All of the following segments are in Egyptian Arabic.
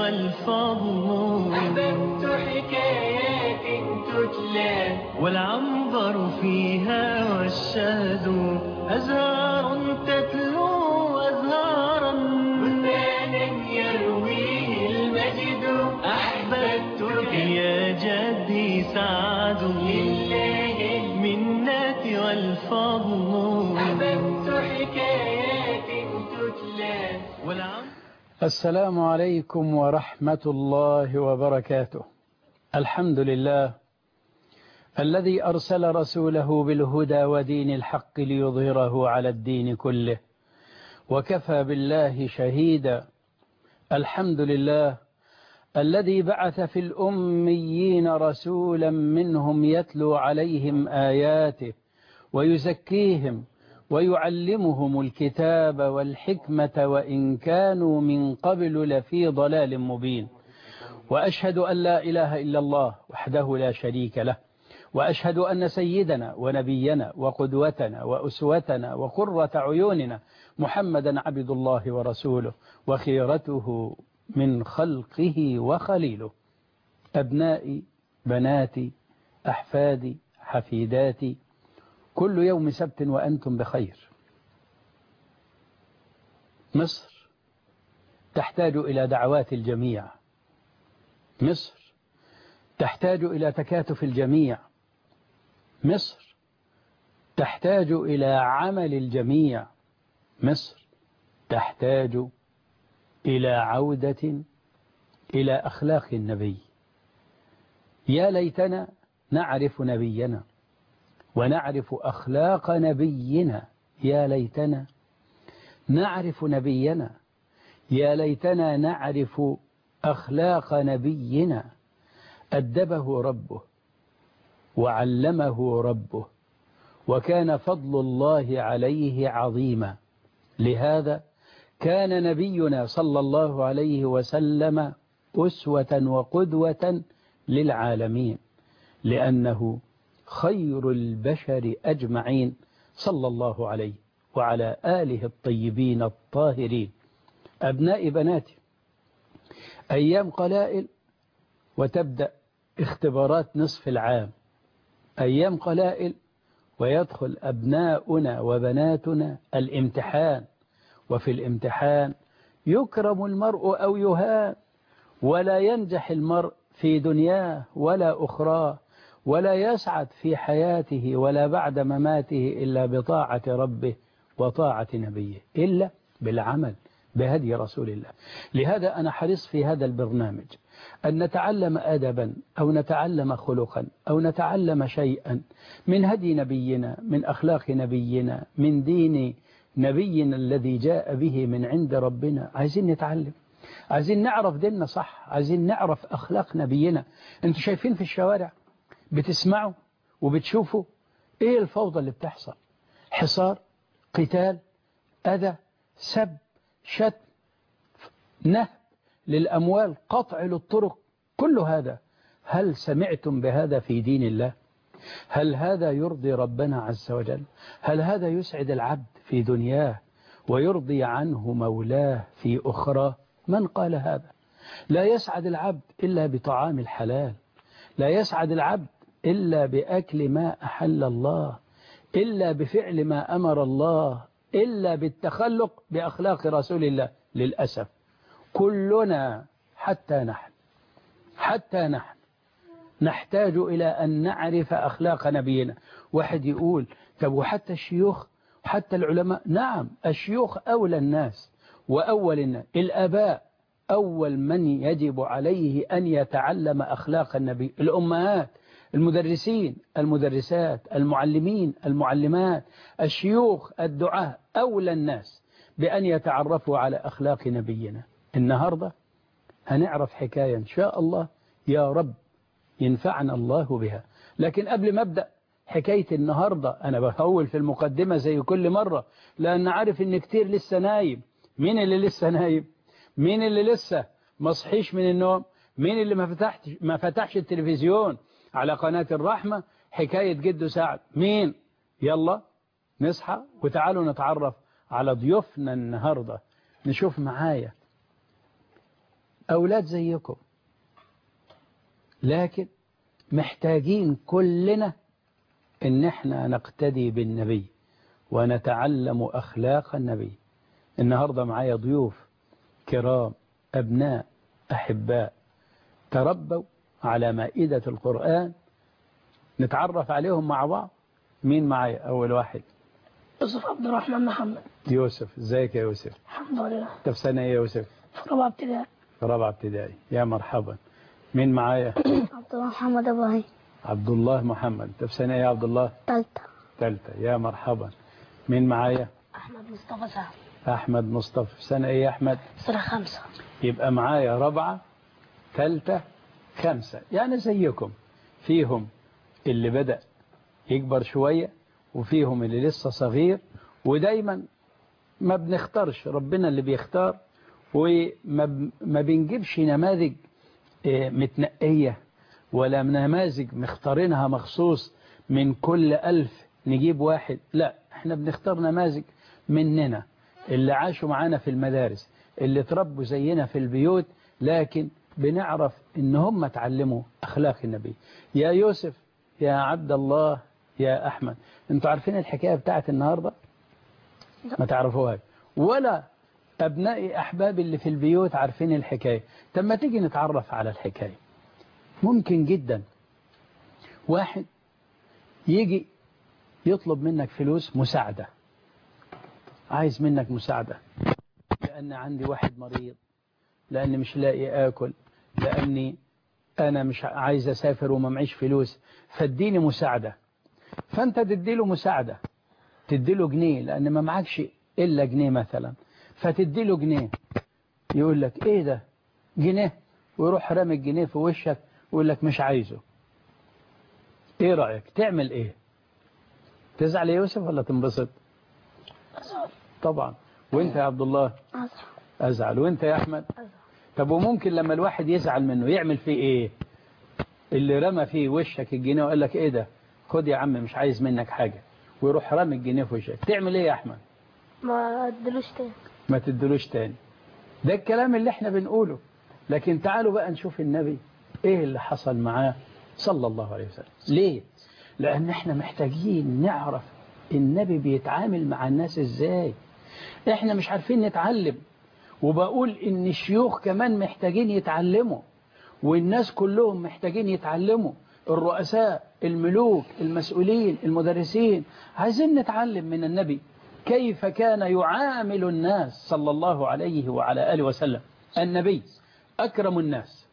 والفضل أحببت حكايات تتلى والعنبر فيها والشهد أزهار تتلو أزهارا بستانا يرويه المجد أحببتك يا جدي سعد لله المنة والفضل أحببت حكايات تتلى والعنبر السلام عليكم ورحمة الله وبركاته الحمد لله الذي أرسل رسوله بالهدى ودين الحق ليظهره على الدين كله وكفى بالله شهيدا الحمد لله الذي بعث في الأميين رسولا منهم يتلو عليهم آياته ويزكيهم ويعلمهم الكتاب والحكمة وإن كانوا من قبل لفي ضلال مبين وأشهد أن لا إله إلا الله وحده لا شريك له وأشهد أن سيدنا ونبينا وقدوتنا وأسوتنا وقرة عيوننا محمدا عبد الله ورسوله وخيرته من خلقه وخليله أبنائي بناتي أحفادي حفيداتي كل يوم سبت وأنتم بخير مصر تحتاج إلى دعوات الجميع مصر تحتاج إلى تكاتف الجميع مصر تحتاج إلى عمل الجميع مصر تحتاج إلى عودة إلى أخلاق النبي يا ليتنا نعرف نبينا ونعرف أخلاق نبينا يا ليتنا نعرف نبينا يا ليتنا نعرف أخلاق نبينا أدبه ربه وعلمه ربه وكان فضل الله عليه عظيما لهذا كان نبينا صلى الله عليه وسلم أسوة وقدوة للعالمين لأنه خير البشر أجمعين صلى الله عليه وعلى آله الطيبين الطاهرين أبناء بناتي أيام قلائل وتبدأ اختبارات نصف العام أيام قلائل ويدخل أبناؤنا وبناتنا الامتحان وفي الامتحان يكرم المرء أو يهان ولا ينجح المرء في دنياه ولا أخراه ولا يسعد في حياته ولا بعد مماته إلا بطاعة ربه وطاعة نبيه إلا بالعمل بهدي رسول الله لهذا أنا حريص في هذا البرنامج أن نتعلم أدبا أو نتعلم خلقا أو نتعلم شيئا من هدي نبينا من أخلاق نبينا من دين نبينا الذي جاء به من عند ربنا عايزين نتعلم عايزين نعرف ديننا صح عايزين نعرف أخلاق نبينا انتوا شايفين في الشوارع بتسمعوا وبتشوفوا ايه الفوضى اللي بتحصل حصار قتال أذى سب شتم نهب للأموال قطع للطرق كل هذا هل سمعتم بهذا في دين الله هل هذا يرضي ربنا عز وجل هل هذا يسعد العبد في دنياه ويرضي عنه مولاه في أخرى من قال هذا لا يسعد العبد إلا بطعام الحلال لا يسعد العبد إلا بأكل ما أحل الله إلا بفعل ما أمر الله إلا بالتخلق بأخلاق رسول الله للأسف كلنا حتى نحن حتى نحن نحتاج إلى أن نعرف أخلاق نبينا واحد يقول طب وحتى الشيوخ حتى العلماء نعم الشيوخ أولى الناس وأول الناس الأباء أول من يجب عليه أن يتعلم أخلاق النبي الأمهات المدرسين المدرسات المعلمين المعلمات الشيوخ الدعاة أولى الناس بأن يتعرفوا على أخلاق نبينا النهاردة هنعرف حكاية إن شاء الله يا رب ينفعنا الله بها لكن قبل ما أبدأ حكاية النهاردة أنا بهول في المقدمة زي كل مرة لأن عارف إن كتير لسه نايم مين اللي لسه نايم مين اللي لسه ما صحيش من النوم مين اللي ما فتحش ما فتحش التلفزيون على قناة الرحمة حكاية جد سعد مين يلا نصحى وتعالوا نتعرف على ضيوفنا النهاردة نشوف معايا أولاد زيكم لكن محتاجين كلنا إن احنا نقتدي بالنبي ونتعلم أخلاق النبي النهاردة معايا ضيوف كرام أبناء أحباء تربوا على مائدة القرآن نتعرف عليهم مع بعض مين معايا أول واحد يوسف عبد الرحمن محمد يوسف ازيك يا يوسف الحمد لله انت في سنة ايه يا يوسف في رابعة ابتدائي في رابعة ابتدائي يا مرحبا مين معايا عبد الله محمد ابراهيم عبد الله محمد انت في سنة ايه يا عبد الله تالتة ثالثة يا مرحبا مين معايا احمد مصطفى سعد احمد مصطفى في سنة ايه يا احمد سنة خمسة يبقى معايا رابعة ثالثة خمسة يعني زيكم فيهم اللي بدأ يكبر شوية وفيهم اللي لسه صغير ودايما ما بنختارش ربنا اللي بيختار وما ما بنجيبش نماذج آه، متنقية ولا نماذج مختارينها مخصوص من كل ألف نجيب واحد لا احنا بنختار نماذج مننا اللي عاشوا معانا في المدارس اللي تربوا زينا في البيوت لكن بنعرف ان هم اتعلموا اخلاق النبي يا يوسف يا عبد الله يا احمد انتوا عارفين الحكايه بتاعت النهارده ما تعرفوهاش ولا ابنائي احبابي اللي في البيوت عارفين الحكايه طب ما تيجي نتعرف على الحكايه ممكن جدا واحد يجي يطلب منك فلوس مساعده عايز منك مساعده لان عندي واحد مريض لاني مش لاقي اكل لاني انا مش عايز اسافر وما معيش فلوس فاديني مساعده فانت تديله مساعده تديله جنيه لان ما معكش الا جنيه مثلا فتديله جنيه يقول لك ايه ده جنيه ويروح رامي الجنيه في وشك ويقول لك مش عايزه ايه رايك تعمل ايه تزعل يا يوسف ولا تنبسط أزعل طبعا وانت يا عبد الله أزعل ازعل وانت يا احمد أزعل طب وممكن لما الواحد يزعل منه يعمل فيه ايه اللي رمى فيه وشك الجنيه وقال لك ايه ده خد يا عم مش عايز منك حاجة ويروح رامي الجنيه في وشك تعمل ايه يا احمد ما ادلوش تاني ما تدلوش تاني ده الكلام اللي احنا بنقوله لكن تعالوا بقى نشوف النبي ايه اللي حصل معاه صلى الله عليه وسلم ليه لان احنا محتاجين نعرف النبي بيتعامل مع الناس ازاي احنا مش عارفين نتعلم وبقول ان الشيوخ كمان محتاجين يتعلموا والناس كلهم محتاجين يتعلموا الرؤساء الملوك المسؤولين المدرسين عايزين نتعلم من النبي كيف كان يعامل الناس صلى الله عليه وعلى آله وسلم النبي أكرم الناس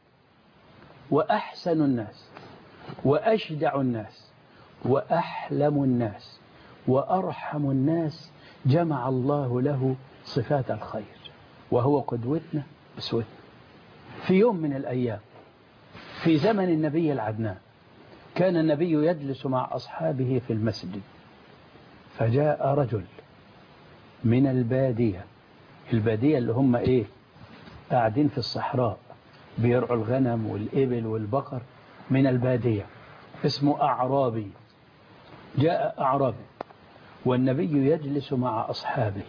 وأحسن الناس وأشجع الناس وأحلم الناس وأرحم الناس جمع الله له صفات الخير وهو قدوتنا أسوتنا في يوم من الأيام في زمن النبي العدنان كان النبي يجلس مع أصحابه في المسجد فجاء رجل من البادية البادية اللي هم إيه قاعدين في الصحراء بيرعوا الغنم والإبل والبقر من البادية اسمه أعرابي جاء أعرابي والنبي يجلس مع أصحابه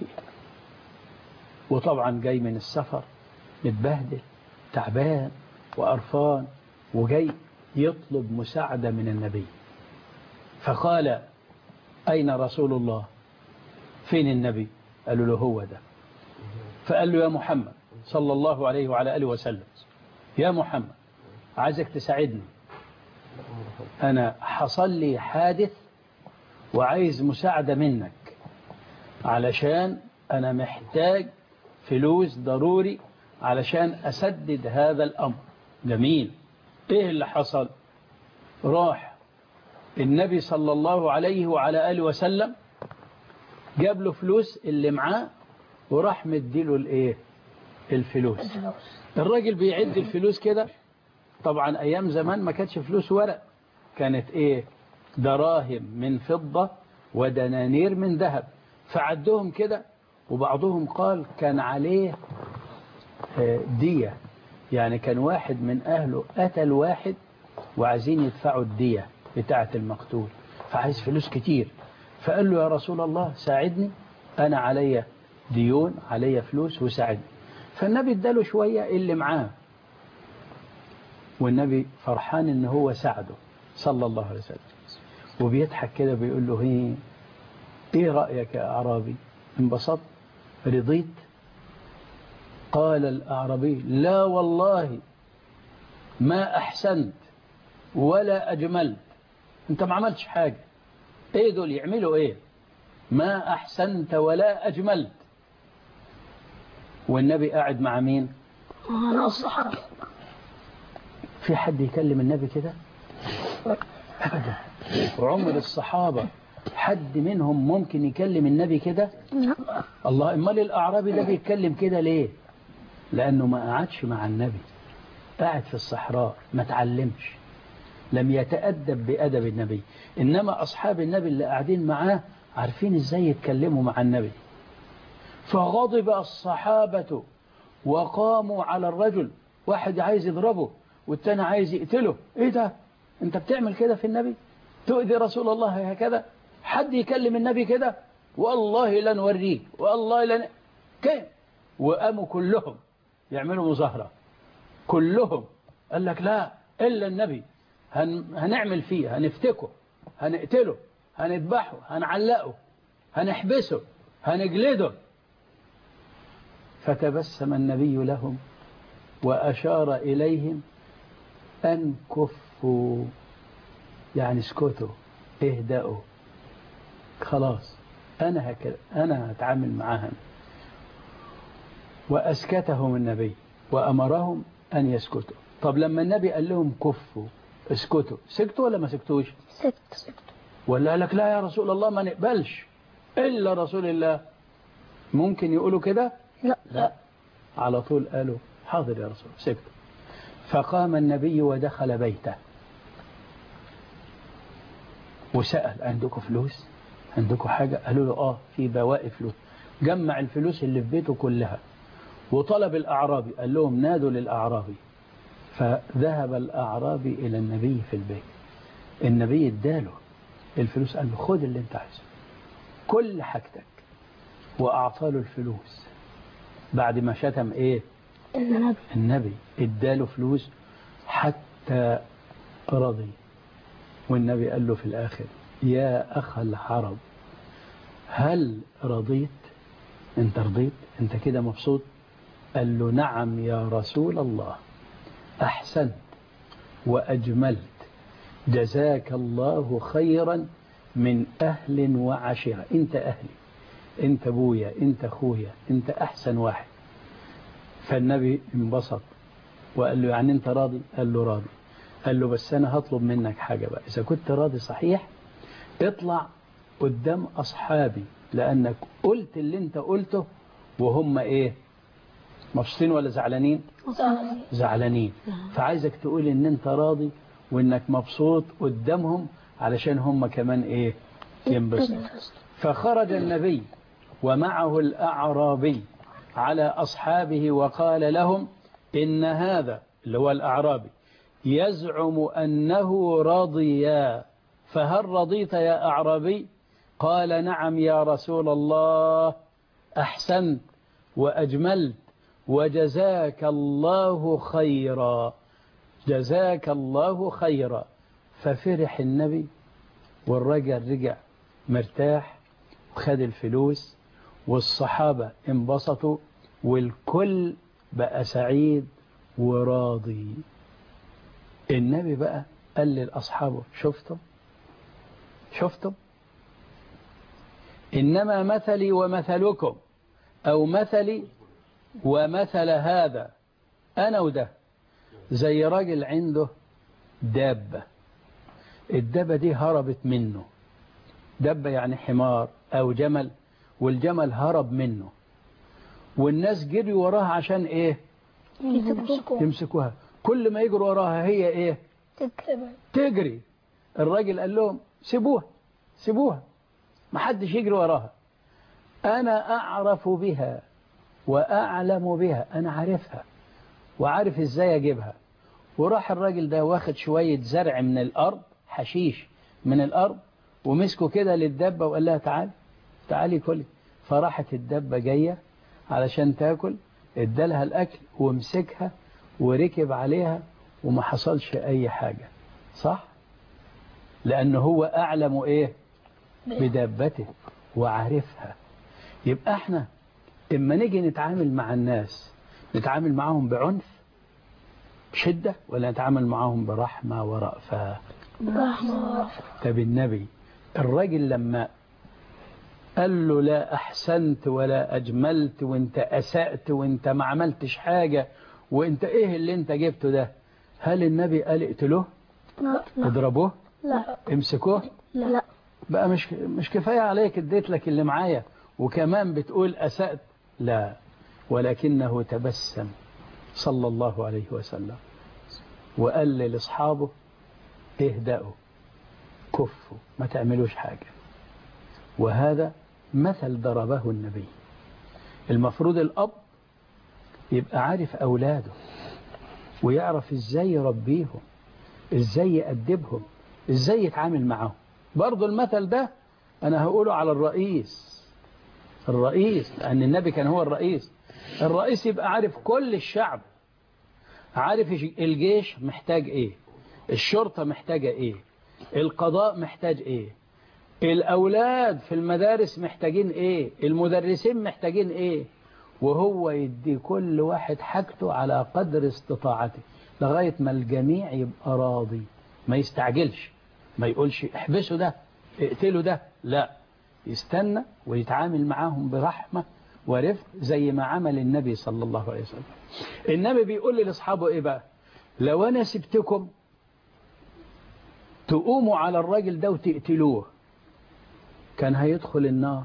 وطبعا جاي من السفر متبهدل تعبان وقرفان وجاي يطلب مساعدة من النبي فقال أين رسول الله فين النبي قالوا له هو ده فقال له يا محمد صلى الله عليه وعلى آله وسلم يا محمد عايزك تساعدني أنا حصل لي حادث وعايز مساعدة منك علشان أنا محتاج فلوس ضروري علشان أسدد هذا الأمر جميل إيه اللي حصل راح النبي صلى الله عليه وعلى آله وسلم جاب له فلوس اللي معاه وراح مديله الايه الفلوس الفلوس الراجل بيعد الفلوس كده طبعا ايام زمان ما كانتش فلوس ورق كانت ايه دراهم من فضة ودنانير من ذهب فعدهم كده وبعضهم قال كان عليه آه، دية يعني كان واحد من أهله قتل واحد وعايزين يدفعوا الدية بتاعة المقتول فعايز فلوس كتير فقال له يا رسول الله ساعدني أنا علي ديون علي فلوس وساعدني فالنبي اداله شوية اللي معاه والنبي فرحان ان هو ساعده صلى الله عليه وسلم وبيضحك كده بيقول له هي ايه رأيك يا أعرابي انبسطت رضيت قال الأعرابي لا والله ما أحسنت ولا أجملت أنت ما عملتش حاجة إيه دول يعملوا إيه ما أحسنت ولا أجملت والنبي قاعد مع مين أنا الصحابة في حد يكلم النبي كده أبدا وعمر الصحابة حد منهم ممكن يكلم النبي كده الله امال الاعرابي ده بيتكلم كده ليه لانه ما قعدش مع النبي قاعد في الصحراء ما تعلمش لم يتأدب بأدب النبي إنما أصحاب النبي اللي قاعدين معاه عارفين إزاي يتكلموا مع النبي فغضب الصحابة وقاموا على الرجل واحد عايز يضربه والتاني عايز يقتله إيه ده أنت بتعمل كده في النبي تؤذي رسول الله هكذا حد يكلم النبي كده والله لن وريك والله لن كيف وقاموا كلهم يعملوا مظاهرة كلهم قال لك لا إلا النبي هن... هنعمل فيه هنفتكه هنقتله هنذبحه هنعلقه هنحبسه هنجلده فتبسم النبي لهم وأشار إليهم أن كفوا يعني اسكتوا اهدأوا خلاص أنا هكذا أنا هتعامل معاهم وأسكتهم النبي وأمرهم أن يسكتوا طب لما النبي قال لهم كفوا اسكتوا سكتوا ولا ما سكتوش سكت ولا قال لك لا يا رسول الله ما نقبلش إلا رسول الله ممكن يقولوا كده لا لا على طول قالوا حاضر يا رسول سكتوا فقام النبي ودخل بيته وسأل عندكم فلوس عندكم حاجة قالوا له آه في بواقي فلوس جمع الفلوس اللي في بيته كلها وطلب الأعرابي قال لهم نادوا للأعرابي فذهب الأعرابي إلى النبي في البيت النبي اداله الفلوس قال له خد اللي انت عايزه كل حاجتك وأعطاله الفلوس بعد ما شتم ايه النبي النبي اداله فلوس حتى رضي والنبي قال له في الآخر يا أخ العرب هل رضيت انت رضيت انت كده مبسوط قال له نعم يا رسول الله أحسنت وأجملت جزاك الله خيرا من أهل وعشيرة انت أهلي انت ابويا انت اخويا انت أحسن واحد فالنبي انبسط وقال له يعني انت راضي قال له راضي قال له بس أنا هطلب منك حاجة بقى إذا كنت راضي صحيح اطلع قدام أصحابي لأنك قلت اللي انت قلته وهم إيه مبسوطين ولا زعلانين زعلانين فعايزك تقول ان انت راضي وانك مبسوط قدامهم علشان هم كمان ايه ينبسطوا فخرج النبي ومعه الأعرابي على أصحابه وقال لهم إن هذا اللي هو الأعرابي يزعم أنه رضي فهل رضيت يا أعرابي قال نعم يا رسول الله أحسنت وأجملت وجزاك الله خيرا جزاك الله خيرا ففرح النبي والرجل رجع مرتاح وخد الفلوس والصحابة انبسطوا والكل بقى سعيد وراضي النبي بقى قال لأصحابه شفتم شفتم إنما مثلي ومثلكم أو مثلي ومثل هذا أنا وده زي راجل عنده دابة الدابة دي هربت منه دابة يعني حمار أو جمل والجمل هرب منه والناس جري وراها عشان إيه يمسكوها كل ما يجروا وراها هي إيه تجري الراجل قال لهم سيبوها سيبوها ما حدش يجري وراها أنا أعرف بها وأعلم بها أنا عارفها وعارف إزاي أجيبها وراح الراجل ده واخد شوية زرع من الأرض حشيش من الأرض ومسكه كده للدبة وقال لها تعال تعالي كلي فراحت الدبة جاية علشان تاكل ادالها الأكل ومسكها وركب عليها وما حصلش أي حاجة صح لأنه هو أعلم إيه بدابته وعارفها يبقى احنا اما نيجي نتعامل مع الناس نتعامل معاهم بعنف بشدة ولا نتعامل معاهم برحمة ورأفة برحمة ورحمة طب النبي الراجل لما قال له لا أحسنت ولا أجملت وانت أسأت وانت ما عملتش حاجة وانت ايه اللي انت جبته ده هل النبي قال اقتلوه لا لا اضربوه لا امسكوه لا بقى مش مش كفاية عليك اديت لك اللي معايا وكمان بتقول أسأت لا ولكنه تبسم صلى الله عليه وسلم وقال لأصحابه اهدأوا كفوا ما تعملوش حاجة وهذا مثل ضربه النبي المفروض الأب يبقى عارف أولاده ويعرف إزاي يربيهم إزاي يأدبهم إزاي يتعامل معهم برضو المثل ده أنا هقوله على الرئيس الرئيس لأن النبي كان هو الرئيس الرئيس يبقى عارف كل الشعب عارف الجيش محتاج إيه الشرطة محتاجة إيه القضاء محتاج إيه الأولاد في المدارس محتاجين إيه المدرسين محتاجين إيه وهو يدي كل واحد حاجته على قدر استطاعته لغاية ما الجميع يبقى راضي ما يستعجلش ما يقولش احبسوا ده اقتلوا ده لا يستنى ويتعامل معاهم برحمة ورفق زي ما عمل النبي صلى الله عليه وسلم النبي بيقول لأصحابه ايه بقى لو انا سبتكم تقوموا على الراجل ده وتقتلوه كان هيدخل النار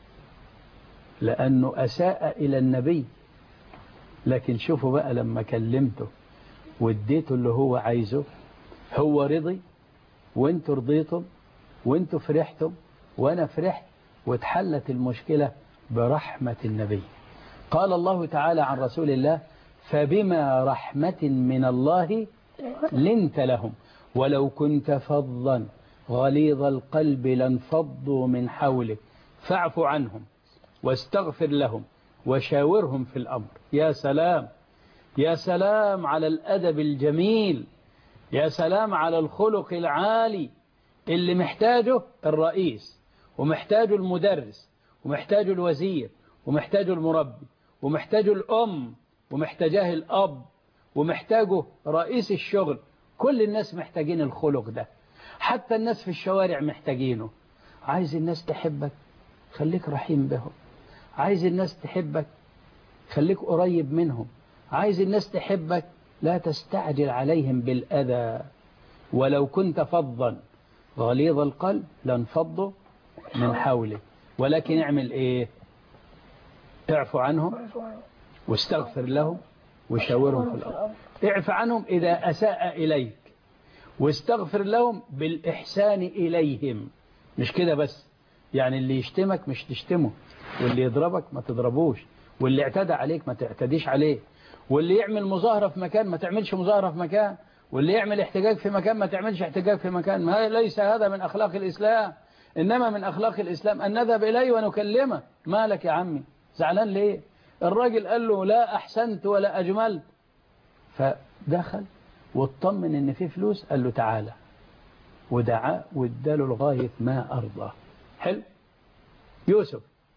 لأنه أساء إلى النبي لكن شوفوا بقى لما كلمته واديته اللي هو عايزه هو رضي وانتوا رضيتم وانتوا فرحتم وانا فرحت واتحلت المشكلة برحمة النبي قال الله تعالى عن رسول الله فبما رحمة من الله لنت لهم ولو كنت فظا غليظ القلب لانفضوا من حولك فاعف عنهم واستغفر لهم وشاورهم في الأمر يا سلام يا سلام على الأدب الجميل يا سلام على الخلق العالي اللي محتاجه الرئيس ومحتاجه المدرس ومحتاجه الوزير ومحتاجه المربي ومحتاجه الأم ومحتاجاه الأب ومحتاجه رئيس الشغل كل الناس محتاجين الخلق ده حتى الناس في الشوارع محتاجينه عايز الناس تحبك خليك رحيم بهم عايز الناس تحبك خليك قريب منهم عايز الناس تحبك لا تستعجل عليهم بالأذى ولو كنت فظا غليظ القلب لانفضوا من حولك ولكن اعمل ايه اعفو عنهم واستغفر لهم وشاورهم في الأرض اعف عنهم إذا أساء إليك واستغفر لهم بالإحسان إليهم مش كده بس يعني اللي يشتمك مش تشتمه واللي يضربك ما تضربوش واللي اعتدى عليك ما تعتديش عليه واللي يعمل مظاهرة في مكان ما تعملش مظاهرة في مكان واللي يعمل احتجاج في مكان ما تعملش احتجاج في مكان ما ليس هذا من أخلاق الإسلام إنما من أخلاق الإسلام أن نذهب إليه ونكلمه مالك يا عمي زعلان ليه الراجل قال له لا أحسنت ولا أجملت فدخل واطمن ان في فلوس قال له تعالى ودعاه واداله لغاية ما أرضى حلو يوسف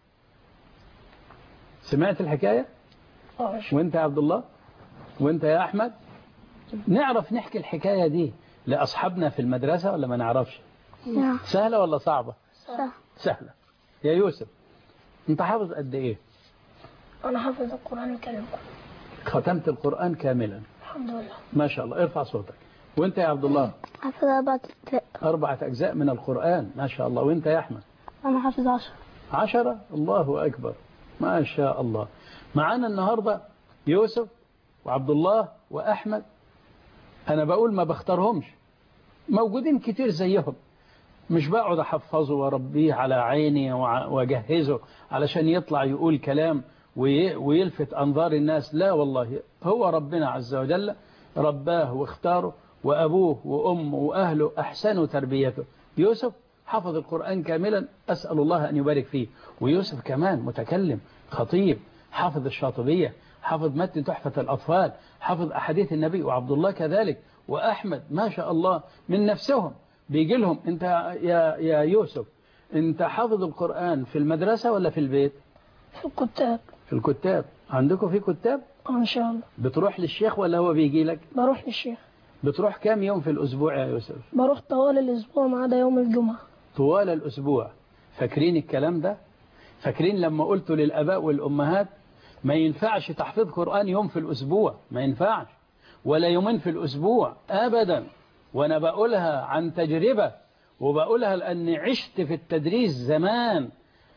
سمعت الحكاية وانت يا عبد الله وانت يا أحمد نعرف نحكي الحكاية دي لأصحابنا في المدرسة ولا ما نعرفش نعم سهلة ولا صعبة صح سهلة يا يوسف انت حافظ قد ايه أنا حافظ القرآن الكريم ختمت القرآن كاملا الحمد لله ما شاء الله ارفع صوتك وانت يا عبد الله حافظ أربعة أجزاء أربعة أجزاء من القرآن ما شاء الله وانت يا أحمد أنا حافظ عشر عشرة الله أكبر ما شاء الله معانا النهاردة يوسف وعبد الله وأحمد أنا بقول ما بختارهمش موجودين كتير زيهم مش بقعد أحفظه وأربيه على عيني وع- وأجهزه علشان يطلع يقول كلام وي- ويلفت أنظار الناس لا والله هو ربنا عز وجل رباه واختاره وأبوه وأمه وأهله أحسنوا تربيته يوسف حفظ القرآن كاملا أسأل الله أن يبارك فيه ويوسف كمان متكلم خطيب حافظ الشاطبية حافظ متن تحفة الأطفال حافظ أحاديث النبي وعبد الله كذلك وأحمد ما شاء الله من نفسهم بيجي لهم أنت يا, يا يوسف أنت حافظ القرآن في المدرسة ولا في البيت في الكتاب في الكتاب عندكم في كتاب آه، إن شاء الله بتروح للشيخ ولا هو بيجي لك بروح للشيخ بتروح كام يوم في الأسبوع يا يوسف بروح طوال الأسبوع ما عدا يوم الجمعة طوال الأسبوع فاكرين الكلام ده فاكرين لما قلت للأباء والأمهات ما ينفعش تحفيظ قرآن يوم في الأسبوع ما ينفعش ولا يومين في الأسبوع أبدا وأنا بقولها عن تجربة وبقولها لأني عشت في التدريس زمان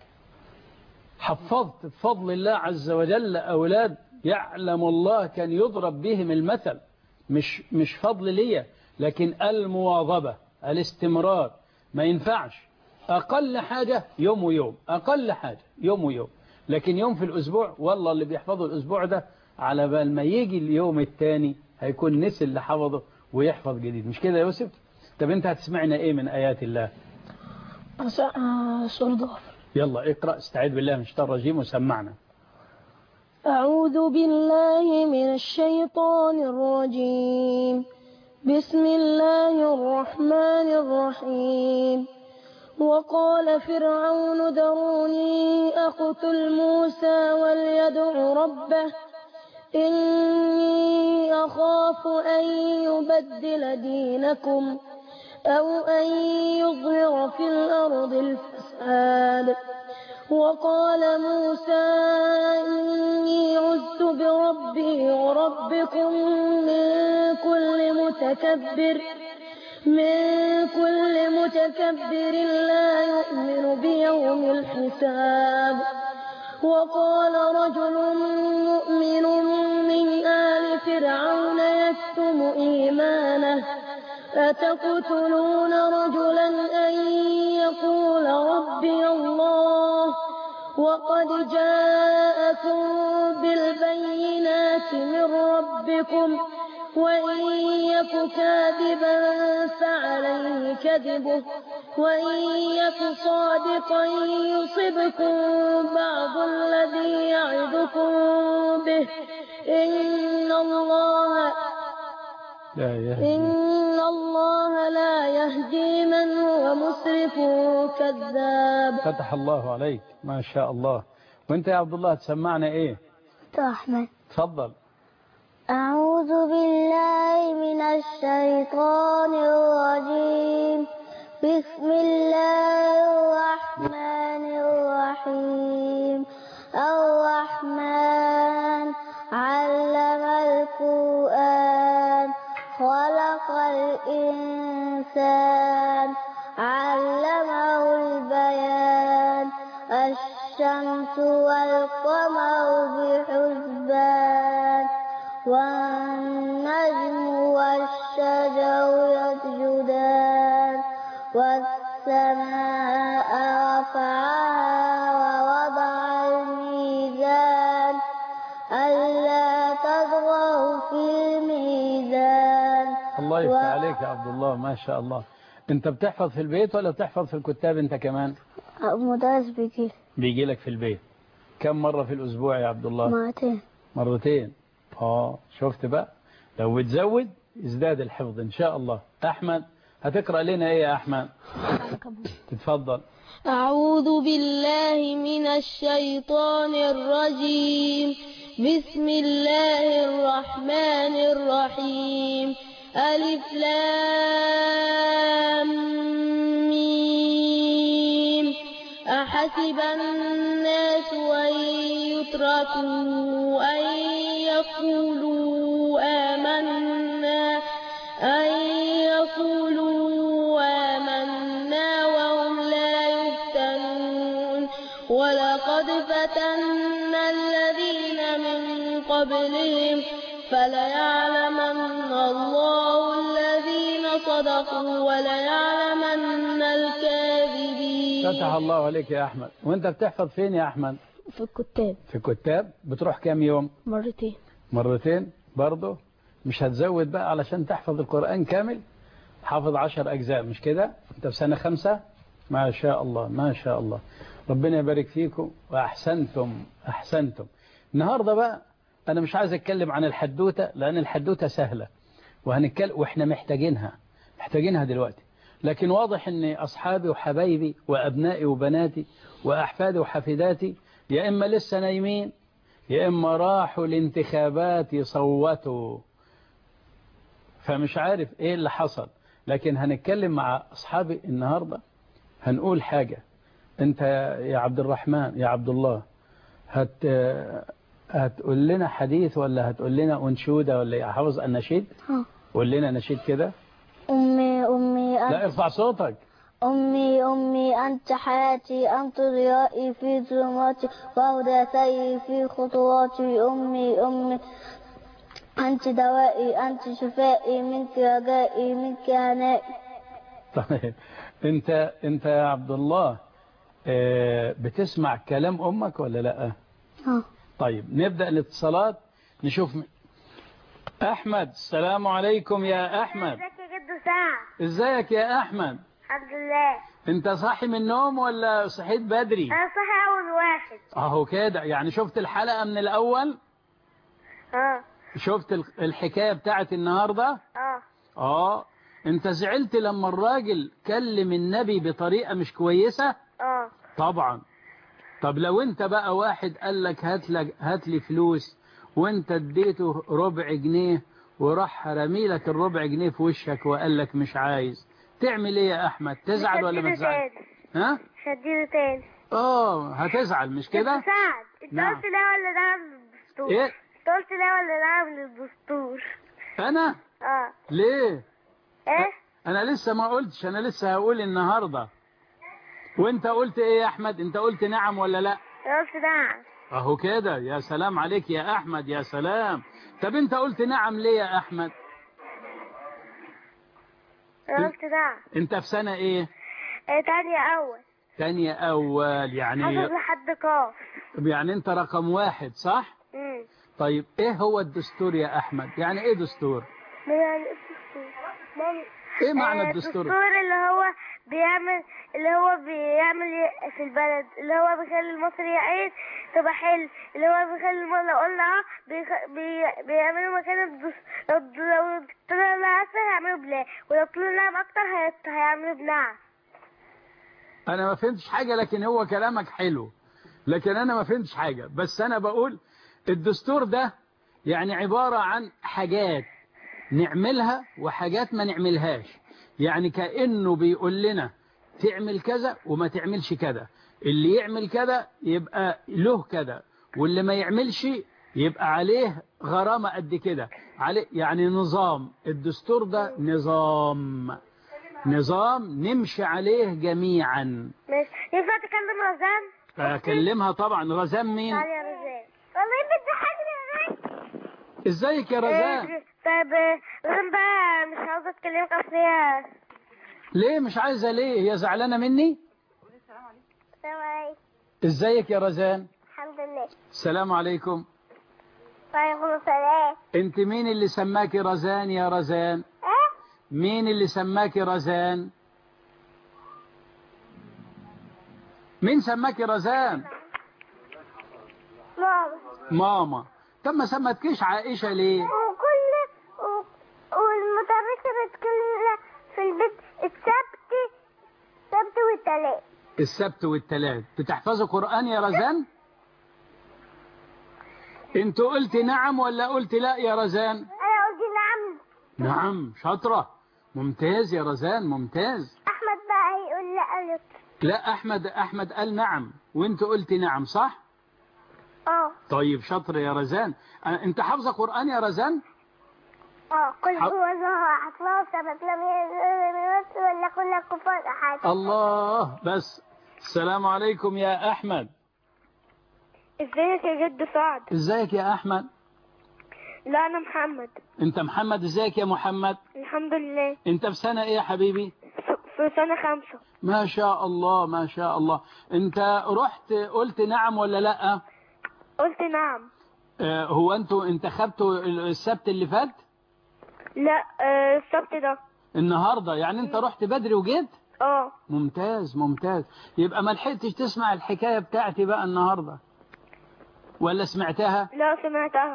حفظت بفضل الله عز وجل أولاد يعلم الله كان يضرب بهم المثل مش مش فضل ليا لكن المواظبة الاستمرار ما ينفعش أقل حاجة يوم ويوم أقل حاجة يوم ويوم لكن يوم في الأسبوع والله اللي بيحفظه الأسبوع ده على بال ما يجي اليوم الثاني هيكون نسي اللي حفظه ويحفظ جديد مش كده يا يوسف طب انت هتسمعنا ايه من آيات الله بس آه، سورة غافر يلا اقرأ استعيذ بالله من الشيطان الرجيم وسمعنا أعوذ بالله من الشيطان الرجيم بسم الله الرحمن الرحيم وقال فرعون ذروني أقتل موسى وليدع ربه إني أخاف أن يبدل دينكم أو أن يظهر في الأرض الفساد وقال موسى إني عزت بربي وربكم من كل متكبر من كل متكبر لا يؤمن بيوم الحساب وقال رجل مؤمن من آل فرعون يكتم إيمانه أتقتلون رجلا أن يقول ربي الله وقد جاءكم بالبينات من ربكم وإن يك كاذبا فعليه كذبه وإن يك صادقا يصبكم بعض الذي يعدكم به إن الله لا يهدي إن الله لا يهدي من هو مسرف كذاب فتح الله عليك ما شاء الله وانت يا عبد الله تسمعنا ايه أحمد تفضل أعوذ بالله من الشيطان الرجيم بسم الله الرحمن الرحيم الرحمن علم القرآن خلق الإنسان علمه البيان الشمس والقمر بحسبان والنجم والشجر يسجدان والسماء رفعها ووضع الميزان ألا تطغوا في الميزان الله يفتح عليك يا عبد الله ما شاء الله انت بتحفظ في البيت ولا بتحفظ في الكتاب انت كمان مدرس بيجي بيجي لك في البيت كم مرة في الأسبوع يا عبد الله مرتين مرتين اه شفت بقى لو بتزود ازداد الحفظ ان شاء الله احمد هتقرأ لنا ايه يا احمد تتفضل أعوذ بالله من الشيطان الرجيم بسم الله الرحمن الرحيم ألف لام ميم أحسب الناس أن يتركوا أن يقولوا آمنا أن يقولوا آمنا وهم لا يفتنون ولقد فتنا الذين من قبلهم فليعلمن الله الذين صدقوا وليعلمن الكاذبين فتح الله عليك يا احمد وانت بتحفظ فين يا احمد في الكتاب في الكتاب بتروح كام يوم مرتين مرتين برضه مش هتزود بقى علشان تحفظ القرآن كامل حافظ عشر أجزاء مش كده أنت في سنة خمسة ما شاء الله ما شاء الله ربنا يبارك فيكم وأحسنتم أحسنتم النهاردة بقى أنا مش عايز أتكلم عن الحدوتة لأن الحدوتة سهلة وهنتكلم وإحنا محتاجينها محتاجينها دلوقتي لكن واضح أن أصحابي وحبايبي وأبنائي وبناتي وأحفادي وحفيداتي يا إما لسه نايمين يا إما راحوا الانتخابات يصوتوا فمش عارف إيه اللي حصل لكن هنتكلم مع أصحابي النهاردة هنقول حاجة أنت يا عبد الرحمن يا عبد الله هت هتقول لنا حديث ولا هتقول لنا أنشودة ولا إيه؟ حافظ النشيد ها. قول لنا نشيد كده أمي أمي لا أنت ارفع صوتك أمي أمي أنت حياتي أنت ضيائي في ظلماتي وهدى سيري في خطواتي أمي أمي أنت دوائي أنت شفائي منك رجائي منك هنائي طيب انت انت يا عبد الله آه، بتسمع كلام امك ولا لا ها. طيب نبدأ الاتصالات نشوف م- احمد السلام عليكم يا احمد ازيك يا جدو ساعة ازيك يا احمد الحمد لله انت صاحي من النوم ولا صحيت بدري انا صاحي اول واحد اهو كده يعني شفت الحلقة من الاول اه شفت ال- الحكاية بتاعت النهاردة اه اه انت زعلت لما الراجل كلم النبي بطريقة مش كويسة اه طبعا طب لو انت بقى واحد قال لك هات لك هات لي فلوس وانت اديته ربع جنيه وراح رمي لك الربع جنيه في وشك وقال لك مش عايز تعمل ايه يا احمد تزعل ولا ما مش هديله تزعل تاني. ها مش هديله تاني اه هتزعل مش جدو كده سعد انت نعم. قلت لا ولا لا من الدستور ايه انت قلت لا ولا لا من الدستور انا اه ليه ايه انا لسه ما قلتش انا لسه هقول النهارده وانت قلت ايه يا احمد انت قلت نعم ولا لا أنا قلت نعم اهو كده يا سلام عليك يا احمد يا سلام طب انت قلت نعم ليه يا احمد انا قلت نعم انت في سنة ايه ايه تاني اول تانية اول يعني حافظ لحد قاف يعني انت رقم واحد صح امم طيب ايه هو الدستور يا احمد يعني ايه دستور ما يعني إيه الدستور مام- ايه معنى آه، الدستور الدستور اللي هو بيعمل اللي هو بيعمل ي- في البلد اللي هو بيخلي المصري يعيش تبقى حلو اللي هو بيخلي الم- لو قلنا اه بيخ... بي... بيعملوا مكان الدستور لو لو طلع لها أكتر هيعملوا بلا ولو طلع لها أكتر هي... هيعملوا بنعم انا ما فهمتش حاجة لكن هو كلامك حلو لكن انا ما فهمتش حاجة بس انا بقول الدستور ده يعني عبارة عن حاجات نعملها وحاجات ما نعملهاش يعني كأنه بيقول لنا تعمل كذا وما تعملش كذا اللي يعمل كذا يبقى له كذا واللي ما يعملش يبقى عليه غرامة قد كده عليه يعني نظام الدستور ده نظام نظام نمشي عليه جميعا ماشي ينفع تكلم رزان؟ أكلمها طبعا رزان مين تعالي يا رزان والله بتضحكني يا رزان ازيك يا رزان إيه، طيب آه، رزان بقى مش عاوزة تكلمك أصل هي ليه مش عايزة ليه هي زعلانة مني السلام عليكم ازيك يا رزان الحمد لله السلام عليكم وعليكم السلام انت مين اللي سماكي رزان يا رزان ايه؟ مين اللي سماكي رزان مين سماكي رزان ماما ماما طب ما سمتكيش عائشة ليه وكل و... والمدرسة بتكلم في البيت السبت السبت والتلات السبت والتلات بتحفظوا قرآن يا رزان انت قلت نعم ولا قلت لا يا رزان أنا قلت نعم نعم شاطرة ممتاز يا رزان ممتاز أحمد بقى هيقول لا قلت لا أحمد أحمد قال نعم وانت قلت نعم صح اه طيب شاطر يا رزان أ- انت حافظة قرآن يا رزان اه قل حق. هو الله أحد الله الصمد لم يلد ولم يولد ولم يكن له كفوا أحد الله بس السلام عليكم يا أحمد ازيك يا جد سعد ازيك يا أحمد لا أنا محمد انت محمد ازيك يا محمد الحمد لله انت في سنة ايه يا حبيبي في سنة خمسة ما شاء الله ما شاء الله انت رحت قلت نعم ولا لا قلت نعم آه، هو انتوا انتخبتوا السبت اللي فات لا آه، السبت ده النهاردة يعني انت رحت بدري وجيت اه ممتاز ممتاز يبقى ما لحقتش تسمع الحكاية بتاعتي بقى النهاردة ولا سمعتها لا سمعتها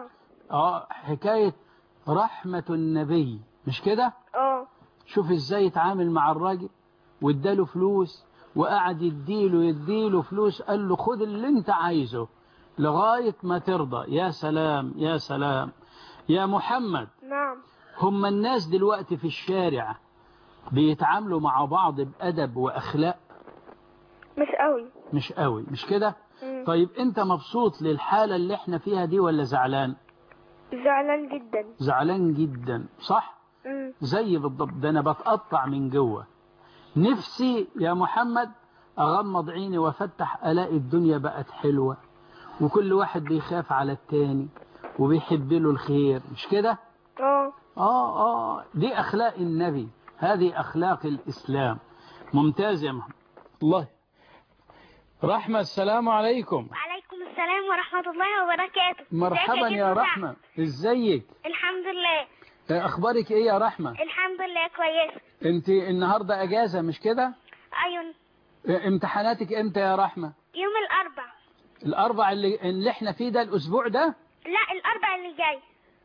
اه حكاية رحمة النبي مش كده اه شوف ازاي يتعامل مع الراجل واداله فلوس وقعد يديله يديله فلوس قال له خد اللي انت عايزه لغاية ما ترضى يا سلام يا سلام يا محمد نعم هم الناس دلوقتي في الشارع بيتعاملوا مع بعض بأدب وأخلاق مش قوي مش قوي مش كده مم. طيب انت مبسوط للحالة اللي احنا فيها دي ولا زعلان زعلان جدا زعلان جدا صح مم. زي بالضبط ده انا بتقطع من جوه نفسي يا محمد اغمض عيني وافتح الاقي الدنيا بقت حلوة وكل واحد بيخاف على التاني وبيحب له الخير مش كده اه اه اه دي اخلاق النبي هذه اخلاق الاسلام ممتاز يا محمد الله رحمة السلام عليكم وعليكم السلام ورحمة الله وبركاته مرحبا ازيك يا جدو رحمة ازيك سعد؟ الحمد لله اخبارك ايه يا رحمة الحمد لله كويسة انت النهاردة اجازة مش كده ايون امتحاناتك امتى يا رحمة يوم الاربع الاربع اللي, اللي احنا فيه ده الاسبوع ده لا الاربع اللي جاي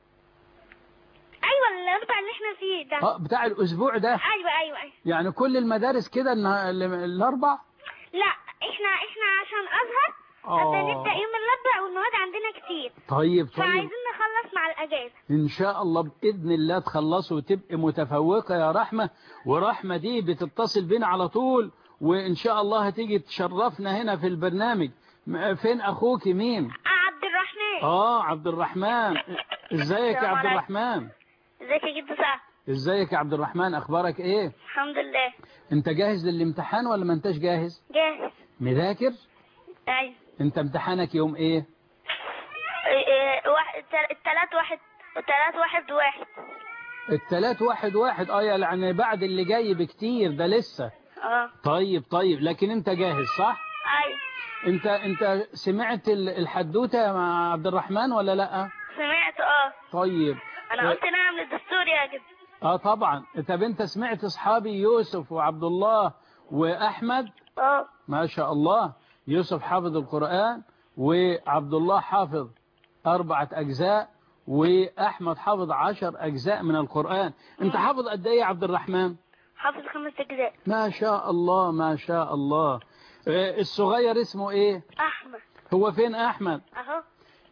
ايوه الاربع اللي احنا فيه ده اه بتاع الاسبوع ده ايوه ايوه ايوه يعني كل المدارس كده النها- ال- الاربع لا احنا احنا عشان ازهر آه. هنبدا يوم الاربع والمواد عندنا كتير طيب طيب فعايزين نخلص مع الاجازه ان شاء الله باذن الله تخلصوا وتبقي متفوقه يا رحمه ورحمه دي بتتصل بينا على طول وان شاء الله هتيجي تشرفنا هنا في البرنامج م- فين اخوك مين عبد الرحمن اه عبد الرحمن ازيك يا السلام عبد عليكم. الرحمن ازيك يا جدو سعد ازيك يا عبد الرحمن اخبارك ايه الحمد لله انت جاهز للامتحان ولا ما انتش جاهز جاهز مذاكر ايوه انت امتحانك يوم ايه إيه، إيه، واحد تل- التلات واحد التلات واحد واحد التلات واحد واحد اه يعني بعد اللي جاي بكتير ده لسه اه طيب طيب لكن انت جاهز صح ايوه انت انت سمعت ال- الحدوته مع عبد الرحمن ولا لا سمعت اه طيب انا قلت نعم للدستور يا جدو اه طبعا طب انت سمعت اصحابي يوسف وعبد الله واحمد اه ما شاء الله يوسف حافظ القرآن وعبد الله حافظ أربعة أجزاء وأحمد حافظ عشر أجزاء من القرآن أنت حافظ قد إيه يا عبد الرحمن حافظ خمس اجزاء ما شاء الله ما شاء الله آه، الصغير اسمه إيه احمد هو فين أحمد اهو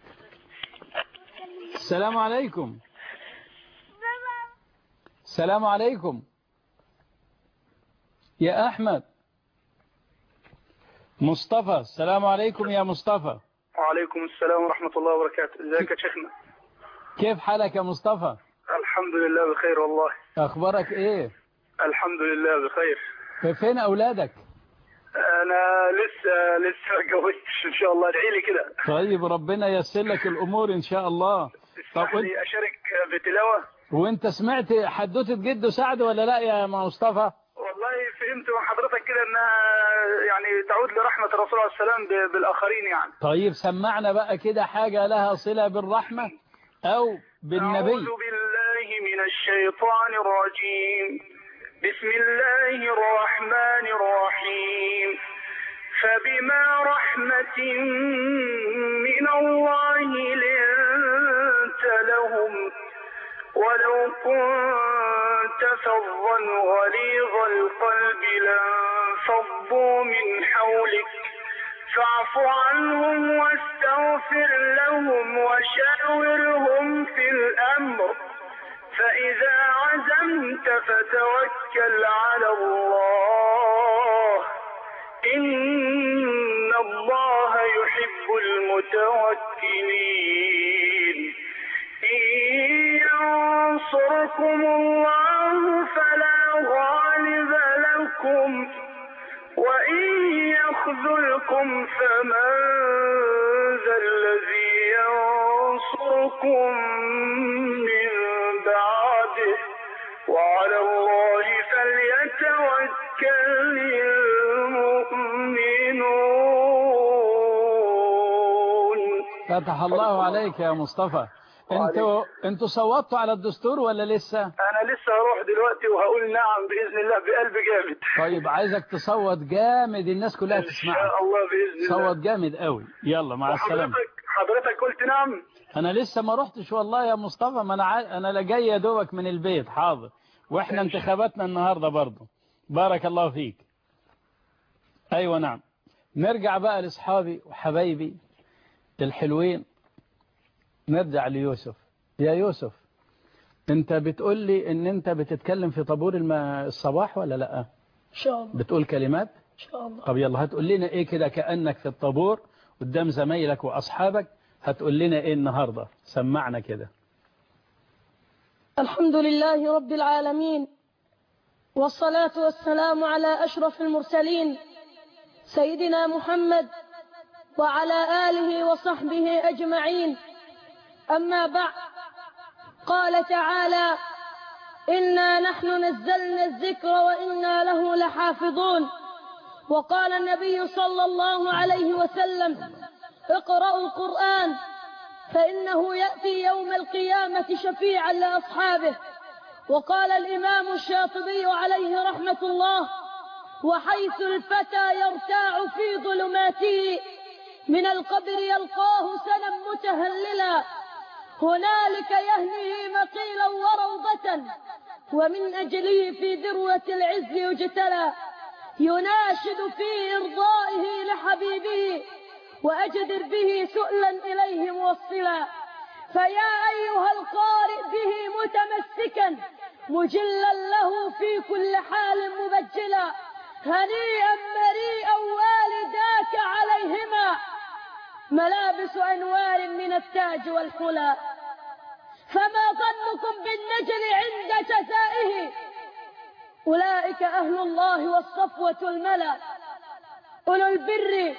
السلام عليكم السلام عليكم يا أحمد مصطفى السلام عليكم يا مصطفى وعليكم السلام ورحمة الله وبركاته ازيك يا شيخنا كيف حالك يا مصطفى الحمد لله بخير والله أخبارك إيه الحمد لله بخير فين أولادك انا لسه لسه ما اتجوزتش ان شاء الله ادعي لي كده طيب ربنا ييسر لك الأمور إن شاء الله طب اسمح وانت, لي اشارك بتلاوة وانت سمعت حدوتة جد سعد ولا لا يا مصطفى والله فهمت من حضرتك كده انها يعني تعود لرحمة الرسول عليه السلام ب- بالاخرين يعني طيب سمعنا بقى كده حاجة لها صلة بالرحمة أو بالنبي أعوذ بالله من الشيطان الرجيم بسم الله الرحمن الرحيم فبما رحمة من الله لنت لهم ولو كنت فظا غليظ القلب لانفضوا من حولك فاعف عنهم واستغفر لهم وشاورهم في الأمر فإذا عزمت فتوكل على الله إن الله يحب المتوكلين إن ينصركم الله فلا غالب لكم وإن يخذلكم فمن ذا الذي ينصركم من بعده وعلى الله فليتوكل المؤمنون فتح الله عليك يا مصطفى انتوا انتوا صوتوا على الدستور ولا لسه أنا لسه هروح دلوقتي وهقول نعم بإذن الله بقلب جامد طيب عايزك تصوت جامد الناس كلها إن تسمعك شاء الله بإذن الله صوت جامد قوي يلا مع السلامة وحضرتك حضرتك قلت نعم انا لسه ما رحتش والله يا مصطفى ما انا ع... انا لا جاي يا دوبك من البيت حاضر واحنا انتخاباتنا النهارده برضه بارك الله فيك ايوه نعم نرجع بقى لاصحابي وحبايبي الحلوين نرجع ليوسف يا يوسف انت بتقول لي ان انت بتتكلم في طابور الم... الصباح ولا لا إن شاء الله بتقول كلمات إن شاء الله طب يلا هتقول لنا ايه كده كأنك في الطابور قدام زمايلك واصحابك هتقول لنا ايه النهارده سمعنا كده الحمد لله رب العالمين والصلاة والسلام على أشرف المرسلين سيدنا محمد وعلى آله وصحبه أجمعين أما بعد قال تعالى إنا نحن نزلنا الذكر وإنا له لحافظون وقال النبي صلى الله عليه وسلم اقرأوا القرآن فإنه يأتي يوم القيامة شفيعا لأصحابه وقال الإمام الشاطبي عليه رحمة الله وحيث الفتى يرتاع في ظلماته من القبر يلقاه سنا متهللا هنالك يهنيه مقيلا وروضة ومن أجله في ذروة العز يجتلى يناشد في إرضائه لحبيبه وأجدر به سؤلا إليه موصلا فيا أيها القارئ به متمسكا مجلا له في كل حال مبجلا هنيئا مريئا والداك عليهما ملابس أنوار من التاج والحلى فما ظنكم بالنجل عند جزائه أولئك أهل الله والصفوة الملا أولو البر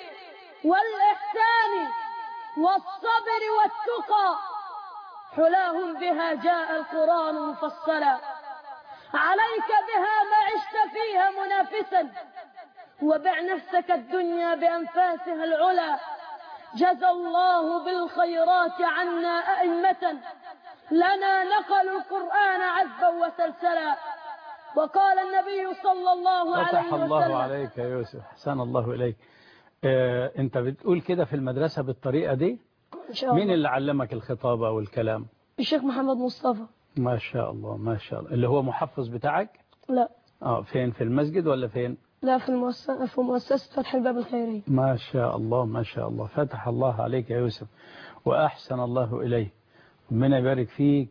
والإحسان والصبر والتقى حلاهم بها جاء القرآن مفصلا عليك بها ما عشت فيها منافسا وبع نفسك الدنيا بأنفاسها العلا جزى الله بالخيرات عنا أئمة لنا نقلوا القرآن عذبا وسلسلا وقال النبي صلى الله عليه فتح وسلم الله عليك يا يوسف حسن الله إليك اه انت بتقول كده في المدرسة بالطريقة دي إن شاء مين الله اللي علمك الخطابة والكلام الشيخ محمد مصطفى ما شاء الله ما شاء الله اللي هو محفظ بتاعك لا اه فين في المسجد ولا فين لا في المؤسسة في مؤسسة فتح الباب الخيري ما شاء الله ما شاء الله فتح الله عليك يا يوسف وأحسن الله إليك ربنا يبارك فيك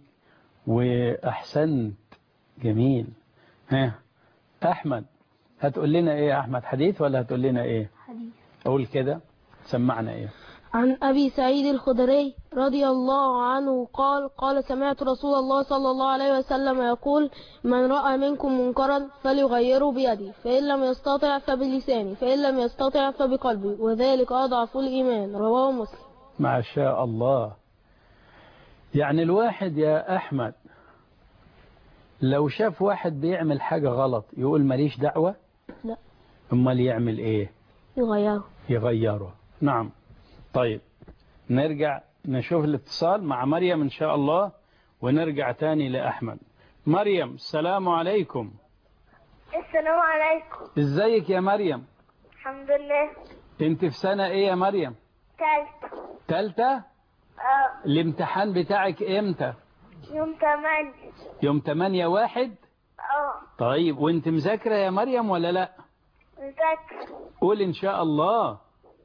وأحسنت جميل ها أحمد هتقول لنا إيه يا أحمد حديث ولا هتقول لنا إيه حديث أقول كده سمعنا إيه عن أبي سعيد الخدري رضي الله عنه قال قال سمعت رسول الله صلى الله عليه وسلم يقول من رأى منكم منكرا فليغيره بيده فإن لم يستطع فبلسانه فإن لم يستطع فبقلبه وذلك أضعف الإيمان رواه مسلم ما شاء الله يعني الواحد يا أحمد لو شاف واحد بيعمل حاجة غلط يقول ماليش دعوة لا. امال يعمل ايه يغيره يغيره نعم طيب نرجع نشوف الاتصال مع مريم ان شاء الله ونرجع تاني لأحمد مريم السلام عليكم السلام عليكم ازيك يا مريم الحمد لله انت في سنة ايه يا مريم تالت تالتة اه الامتحان بتاعك امتى يوم تمانية يوم 8 واحد اه طيب وانت مذاكرة يا مريم ولا لا مذاكر قول ان شاء الله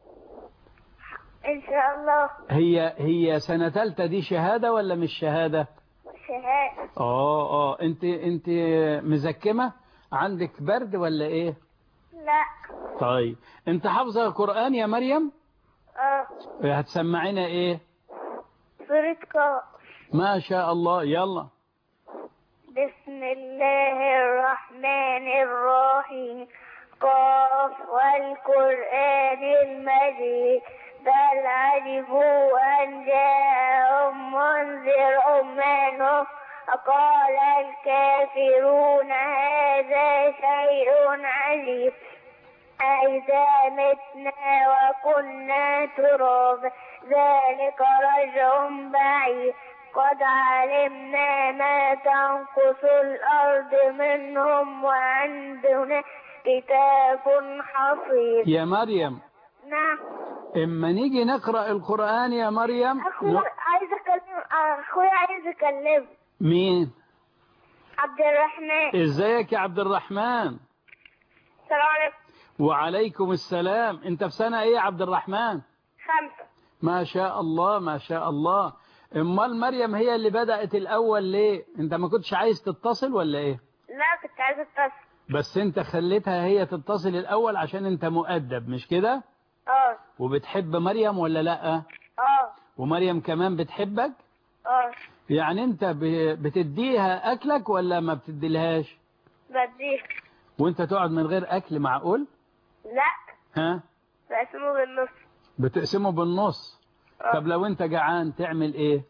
ان شاء الله هي هي سنة تالتة دي شهادة ولا مش شهادة شهادة اه اه انت انت مزكمة عندك برد ولا ايه لا طيب انت حافظة القرآن يا مريم اه هتسمعينا ايه سورة قاف ما شاء الله يلا بسم الله الرحمن الرحيم قاف والقرآن المجيد بل عجبوا أن جاءهم منذر منهم وقال الكافرون هذا شيء عجيب أئذا متنا وكنا ترابا ذلك رجع بعيد قد علمنا ما تنقص الأرض منهم وعندنا كتاب حفيظ يا مريم نعم اما نيجي نقرأ القرآن يا مريم أخو ن- عايزة أكلم اخويا عايز اكلمه مين عبد الرحمن ازيك يا عبد الرحمن السلام عليكم وعليكم السلام انت في سنة ايه يا عبد الرحمن خمسة ما شاء الله ما شاء الله امال مريم هي اللي بدأت الاول ليه انت ما كنتش عايز تتصل ولا ايه لا كنت عايز اتصل بس انت خليتها هي تتصل الاول عشان انت مؤدب مش كده اه وبتحب مريم ولا لا اه ومريم كمان بتحبك اه يعني انت ب- بتديها اكلك ولا ما بتديلهاش بديه وانت تقعد من غير اكل معقول لا ها بقسمه بالنص بتقسمه بالنص آه. طب لو انت جعان تعمل ايه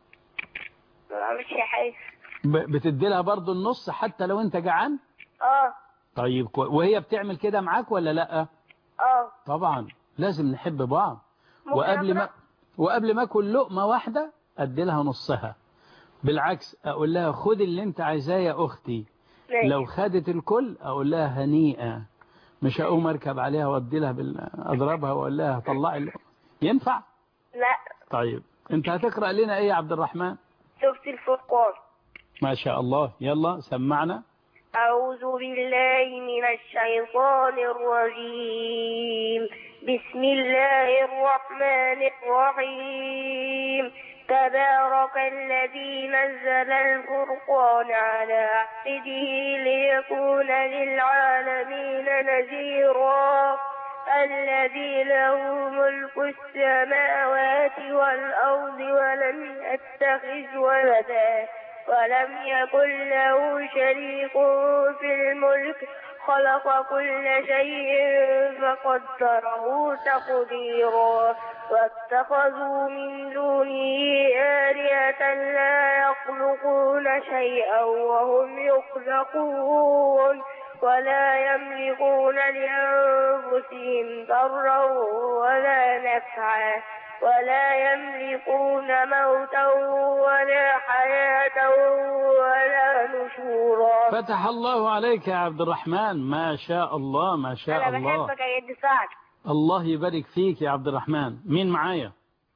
مش حاجة ب- بتدي لها برضه النص حتى لو انت جعان اه طيب كوي- وهي بتعمل كده معاك ولا لا اه طبعا لازم نحب بعض ممكن وقبل ما أقرأ؟ وقبل ما اكل لقمه واحده ادي لها نصها بالعكس اقول لها خد اللي انت عايزاه يا اختي ماشي. لو خدت الكل اقول لها هنيئه مش هقوم اركب عليها وادي لها بال... اضربها واقول لها طلعي اللقمة. ينفع لا طيب انت هتقرا لنا ايه يا عبد الرحمن شفت الفرقان ما شاء الله يلا سمعنا أعوذ بالله من الشيطان الرجيم بسم الله الرحمن الرحيم تبارك الذي نزل الفرقان على عبده ليكون للعالمين نذيرا الذي له ملك السماوات والأرض ولم يتخذ ولدا ولم يكن له شريك في الملك خلق كل شيء فقدره تقديرا واتخذوا من دونه آلهة لا يخلقون شيئا وهم يخلقون ولا يملكون لأنفسهم ضرا ولا نفعا ولا يملكون موتا ولا حياة ولا نشورا فتح الله عليك يا عبد الرحمن ما شاء الله ما شاء أنا الله بحبك يا جد سعد الله يبارك فيك يا عبد الرحمن مين معايا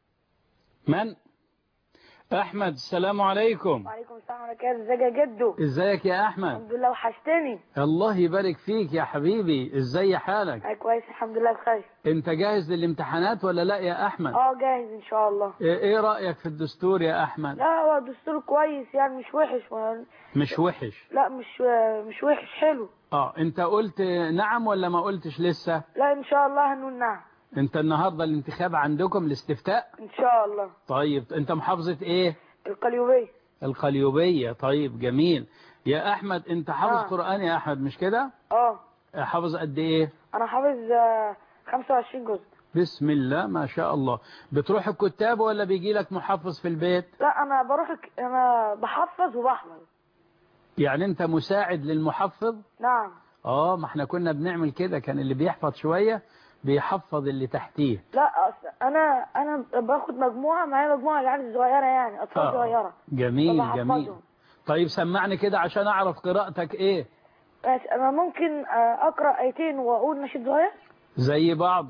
من احمد السلام عليكم وعليكم السلام ورحمة الله ازيك يا جدو ازيك يا احمد الحمد لله وحشتني الله يبارك فيك يا حبيبي ازاي حالك آه كويس الحمد لله بخير انت جاهز للامتحانات ولا لا يا احمد اه جاهز ان شاء الله ايه إيه رايك في الدستور يا احمد لا هو الدستور كويس يعني مش وحش ما- مش وحش لا مش مش وحش حلو اه انت قلت نعم ولا ما قلتش لسه لا ان شاء الله هنقول نعم انت النهارده الانتخاب عندكم الاستفتاء ان شاء الله طيب انت محافظة ايه القليوبية القليوبية طيب جميل يا احمد انت حافظ آه. قرآن يا احمد مش كده اه حافظ قد ايه انا حافظ آه، 25 جزء بسم الله ما شاء الله بتروح الكتاب ولا بيجي لك محفظ في البيت لا انا بروح الك- انا بحفظ وبحفظ يعني انت مساعد للمحفظ نعم اه ما احنا كنا بنعمل كده كان اللي بيحفظ شوية بيحفظ اللي تحتيه لا أصل انا انا باخد مجموعه معايا مجموعه العيال الصغيره يعني اطفال آه. صغيره جميل فبحفظهم. جميل طيب سمعني كده عشان اعرف قراءتك ايه بس انا ممكن آه، اقرا ايتين واقول نشيد صغير زي بعض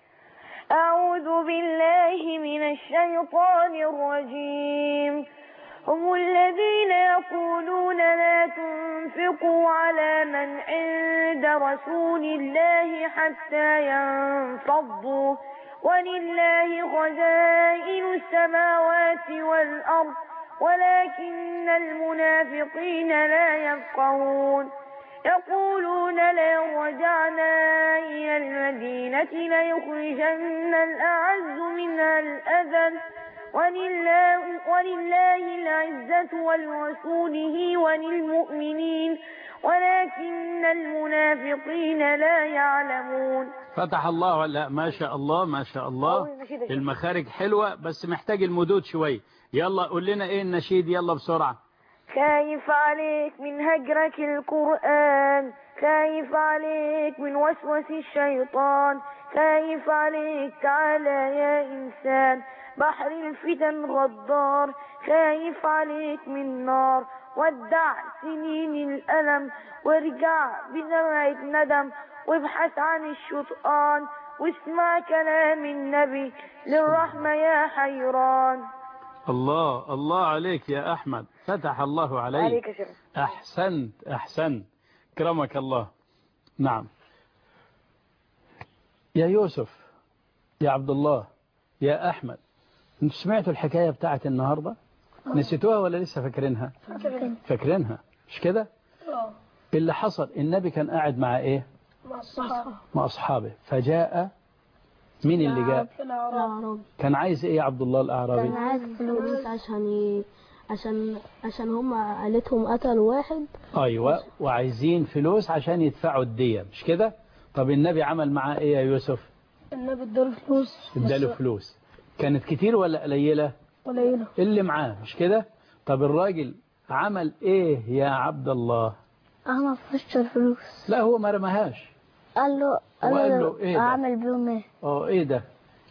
أعوذ بالله من الشيطان الرجيم هم الذين يقولون لا تنفقوا على من عند رسول الله حتى ينفضوا ولله خزائن السماوات والأرض ولكن المنافقين لا يفقهون يقولون لو رجعنا إلى المدينة ليخرجن الأعز منها الأذل ولله, ولله العزة ولرسوله وللمؤمنين ولكن المنافقين لا يعلمون فتح الله لا ما شاء الله ما شاء الله أول نشيد يا شيخ. المخارج حلوة بس محتاج المدود شوية يلا قول لنا ايه النشيد يلا بسرعة خايف عليك من هجرك القرآن خايف عليك من وسوس الشيطان خايف عليك تعالى يا إنسان بحر الفتن غدار خايف عليك من نار ودع سنين الألم وارجع بدمعة ندم وابحث عن الشيطان واسمع كلام النبي للرحمة يا حيران الله الله عليك يا أحمد فتح الله عليك عليك يا شيخ أحسنت أحسنت كرمك الله نعم يا يوسف يا عبد الله يا أحمد انتوا سمعتوا الحكاية بتاعت النهاردة نسيتوها ولا لسه فاكرينها فاكرينها مش كده اللي حصل النبي كان قاعد مع ايه مع أصحابه فجاء مين اللي جاء الأعرابي كان عايز ايه يا عبد الله الأعرابي كان عايز فلوس عشان ي... عشان عشان هم عائلتهم قتلوا واحد ايوه وعايزين فلوس عشان يدفعوا الدية مش كده طب النبي عمل معاه ايه يا يوسف النبي اداله فلوس اداله فلوس كانت كتير ولا قليلة قليلة اللي معاه مش كده طب الراجل عمل ايه يا عبد الله أنا فشت الفلوس لا هو ما رماهاش قال له وقال قال له له إيه ده؟ أعمل بيهم إيه اه ايه ده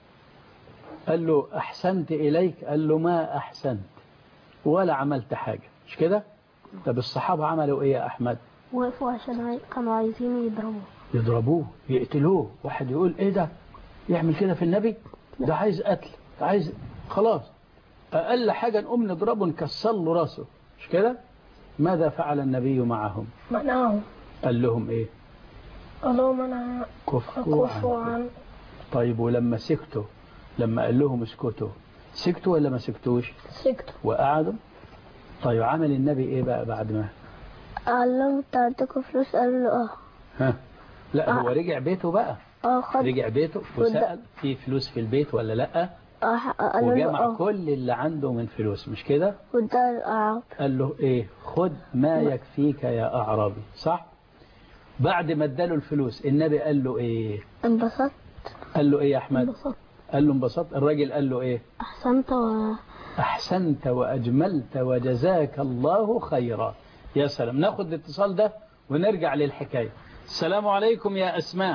قال له احسنت اليك قال له ما احسنت ولا عملت حاجة مش كده طب الصحابة عملوا ايه يا احمد وقفوا عشان عاي... كانوا عايزين يضربوه يضربوه يقتلوه واحد يقول ايه ده يعمل كده في النبي ده عايز قتل ده عايز خلاص اقل حاجة نقوم نضربه نكسر له راسه مش كده ماذا فعل النبي معهم منعهم قال لهم ايه اللهم انا كفوا عنه. طيب ولما سكتوا لما قال لهم اسكتوا سكتوا ولا ما سكتوش سكتوا وقعدوا طيب عمل النبي ايه بقى بعد ما قال لهم أنت عندكم فلوس قال له اه ها لا هو رجع بيته بقى اه خد رجع بيته وسأل في فلوس في البيت ولا لا اه قال له وجمع اه كل اللي عنده من فلوس مش كده وده الأعراب قال له ايه خد ما يكفيك يا اعرابي صح بعد ما اداله الفلوس النبي قال له ايه انبسطت قال له ايه يا احمد انبسطت قال له انبسطت الراجل قال له ايه احسنت و... احسنت واجملت وجزاك الله خيرا يا سلام ناخد الاتصال ده ونرجع للحكايه السلام عليكم يا اسماء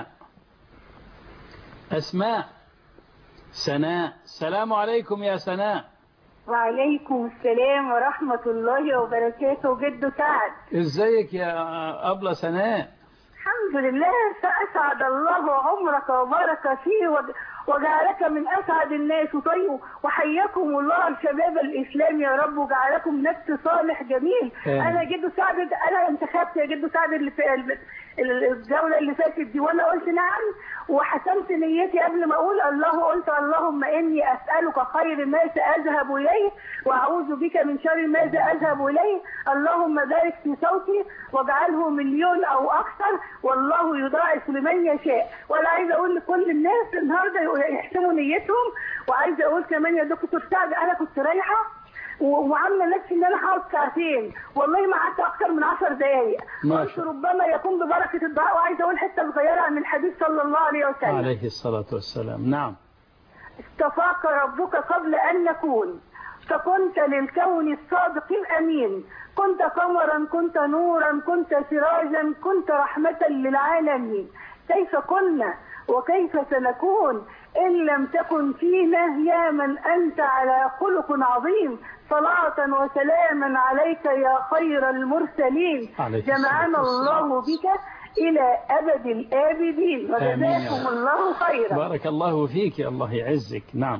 اسماء سناء السلام عليكم يا سناء وعليكم السلام ورحمة الله وبركاته جد سعد ازيك يا ابله سناء الحمد لله فأسعد الله عمرك وبارك فيه وج- وجعلك من أسعد الناس طيب وحياكم الله الشباب الإسلام يا رب وجعلكم نفس صالح جميل آمين. أنا جد سعد أنا انتخبت يا جد سعد اللي في ال- ال- الجولة اللي فاتت دي وأنا قلت نعم وحسمت نيتي قبل ما أقول الله قلت اللهم إني أسألك خير ما سأذهب إليه وأعوذ بك من شر ما سأذهب إليه اللهم بارك في صوتي واجعله مليون أو أكثر والله يضاعف لمن يشاء وأنا عايزة أقول لكل الناس النهاردة يحسموا نيتهم وعايزة أقول كمان يا دكتور سعد أنا كنت رايحة و- وعامله نفسي ان انا هقعد ساعتين والله ما قعدت اكتر من 10 دقائق ما قلت شاء ربما يكون ببركه الدعاء وعايزه اقول حته صغيره عن الحديث صلى الله عليه وسلم عليه الصلاة والسلام نعم استفاق ربك قبل أن نكون فكنت للكون الصادق الأمين كنت قمرا كنت نورا كنت سراجا كنت رحمة للعالمين كيف كنا وكيف سنكون إن لم تكن فينا يا من أنت على خلق عظيم صلاة وسلاما عليك يا خير المرسلين عليه الصلاة جمعنا والسلام. الله بك إلى أبد الآبدين آمين يا وجزاكم رب. الله خيرا بارك الله فيك الله يعزك نعم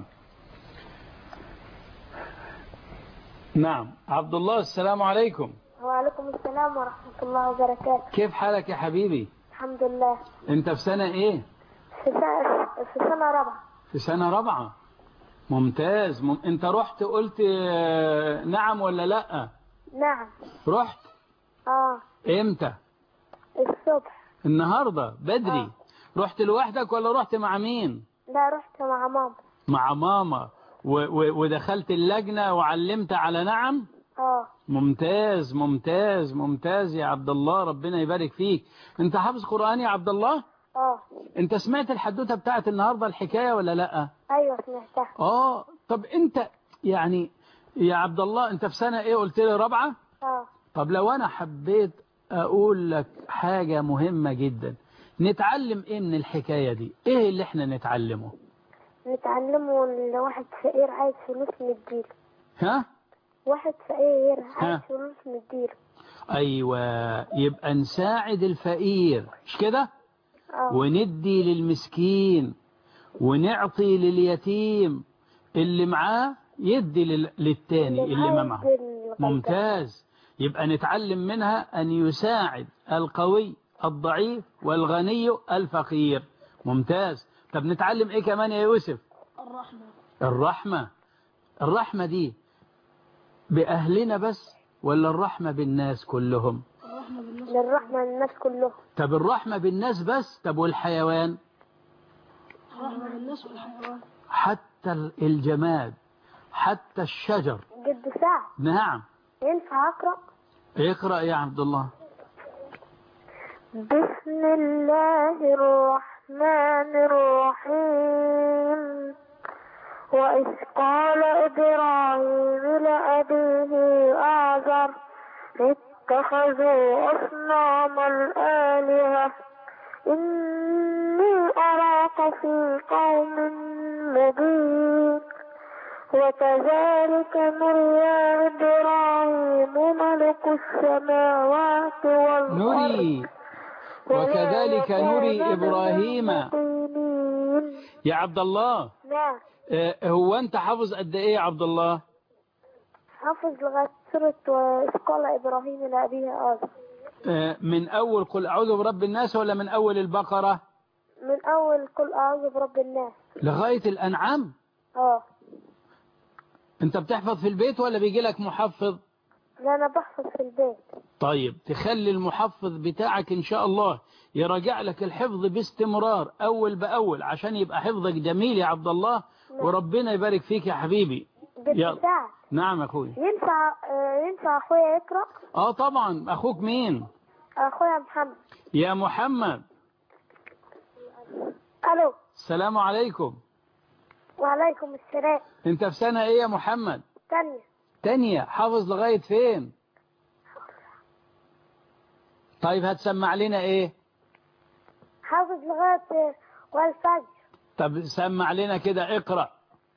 نعم عبد الله السلام عليكم وعليكم السلام ورحمة الله وبركاته كيف حالك يا حبيبي الحمد لله انت في سنة ايه في سنة, في سنة رابعة في سنة رابعة ممتاز مم... انت رحت قلت آه، نعم ولا لا نعم رحت اه امتى الصبح النهاردة بدري رحت لوحدك ولا رحت مع مين لا رحت مع ماما مع ماما و... و... ودخلت اللجنة وعلمت على نعم اه ممتاز ممتاز ممتاز يا عبد الله ربنا يبارك فيك انت حافظ قرآن يا عبد الله اه انت سمعت الحدوتة بتاعت النهاردة الحكاية ولا لا ايوه سمعتها اه طب انت يعني يا عبد الله انت في سنة ايه قلت لي رابعة اه طب لو انا حبيت اقول لك حاجة مهمة جدا نتعلم ايه من الحكاية دي ايه اللي احنا نتعلمه نتعلمه ان واحد فقير عايز فلوس نديله ها واحد فقير ها. عايز فلوس نديله ايوه يبقى نساعد الفقير مش كده اه وندي للمسكين ونعطي لليتيم اللي معاه يدي لل- للتاني اللي ما معه يدي الغلبان. ممتاز يبقى نتعلم منها أن يساعد القوي الضعيف والغني الفقير ممتاز طب نتعلم إيه كمان يا يوسف الرحمة الرحمة الرحمة دي بأهلنا بس ولا الرحمة بالناس كلهم الرحمة بالناس للرحمة للناس كلهم طب الرحمة بالناس بس طب والحيوان الرحمة بالناس والحيوان حتى الجماد حتى الشجر جد سعد نعم ينفع أقرأ اقرأ يا عبد الله بسم الله الرحمن الرحيم وإذ قال إبراهيم لأبيه آزر اتخذوا أصناما آلهة إني أراك في قوم مبين وكذلك نري إبراهيم ملك السماوات والأرض نري وكذلك نري إبراهيم المبين. يا عبد الله نعم آه، هو أنت حافظ قد إيه يا عبد الله حافظ لغاية سورة وإذ قال إبراهيم لأبيه آزر آه، من أول قل أعوذ برب الناس ولا من أول البقرة من أول قل أعوذ برب الناس لغاية الأنعام اه أنت بتحفظ في البيت ولا بيجي لك محفظ لا أنا بحفظ في البيت طيب تخلي المحفظ بتاعك إن شاء الله يراجع لك الحفظ باستمرار أول بأول عشان يبقى حفظك جميل يا عبد الله وربنا يبارك فيك يا حبيبي يلا. جد سعد نعم يا أخوي ينفع آه، ينفع أخويا يقرأ آه طبعا أخوك مين أخويا محمد يا محمد ألو السلام عليكم وعليكم السلام أنت في سنة إيه يا محمد تانية تانية حافظ لغاية فين طيب هتسمع لنا إيه حافظ لغاية آه، والفجر طب سمع لنا كده اقرأ